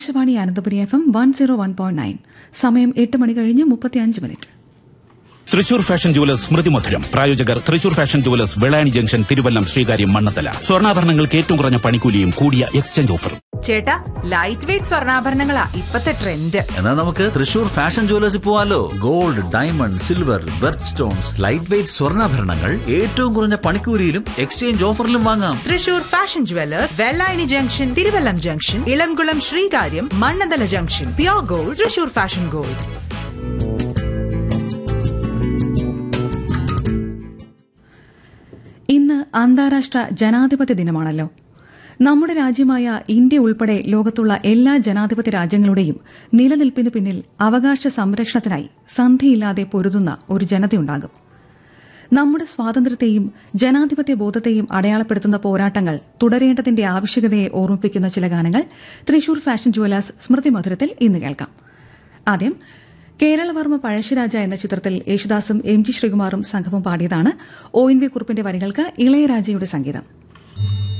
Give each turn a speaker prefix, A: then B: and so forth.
A: Akashvani Ananthapuri F M one zero one point nine സമയം എട്ട് മണി കഴിഞ്ഞ് മുപ്പത്തിയഞ്ച് മിനിറ്റ്
B: തൃശൂർ ഫാഷൻ ജുവലേഴ്സ് സ്മൃതി മധുരം പ്രായോജകർ Thrissur fashion jewellers Vellayani junction Thiruvallam Sreekaryam Mannanthala സ്വർണ്ണാഭരണങ്ങൾക്ക് ഏറ്റവും കുറഞ്ഞ പണിക്കൂലിയും കൂടിയ എക്സ്ചേഞ്ച് ഓഫറും
C: ചേട്ടാ ലൈറ്റ് വെയിറ്റ് സ്വർണ്ണാഭരണങ്ങളാ ഇപ്പത്തെ ട്രെൻഡ്
D: എന്നാൽ നമുക്ക് തൃശൂർ ഫാഷൻ ജുവലേഴ്സിൽ പോവാലോ gold diamond silver birth stones light weight സ്വർണ്ണാഭരണങ്ങൾ ഏറ്റവും കുറഞ്ഞ പണിക്കൂലിയിലും എക്സ്ചേഞ്ച് ഓഫറിലും വാങ്ങാം
C: Thrissur fashion jewellers Vellayani junction Thiruvallam junction Elamkulam Sreekaryam Mannanthala junction pure gold Thrissur fashion gold
A: ഇന്ന് അന്താരാഷ്ട്ര ജനാധിപത്യ ദിനമാണല്ലോ നമ്മുടെ രാജ്യമായ ഇന്ത്യ ഉൾപ്പെടെ ലോകത്തുള്ള എല്ലാ ജനാധിപത്യ രാജ്യങ്ങളുടെയും നിലനിൽപ്പിന് പിന്നിൽ അവകാശ സംരക്ഷണത്തിനായി സന്ധിയില്ലാതെ പൊരുതുന്ന ഒരു ജനതയുണ്ടാകും നമ്മുടെ സ്വാതന്ത്ര്യത്തെയും ജനാധിപത്യ ബോധത്തെയും അടയാളപ്പെടുത്തുന്ന പോരാട്ടങ്ങൾ തുടരേണ്ടതിന്റെ ആവശ്യകതയെ ഓർമ്മിപ്പിക്കുന്ന ചില ഗാനങ്ങൾ തൃശൂർ ഫാഷൻ ജുവലേഴ്സ് സ്മൃതി മധുരത്തിൽ ഇന്ന് കേൾക്കാം ആദ്യം കേരളവർമ്മ പഴശ്ശിരാജ എന്ന ചിത്രത്തിൽ യേശുദാസും എം ജി ശ്രീകുമാറും സംഘവും പാടിയതാണ് ഒ എൻ വി കുറുപ്പിന്റെ വരികൾക്ക് ഇളയരാജയുടെ സംഗീതം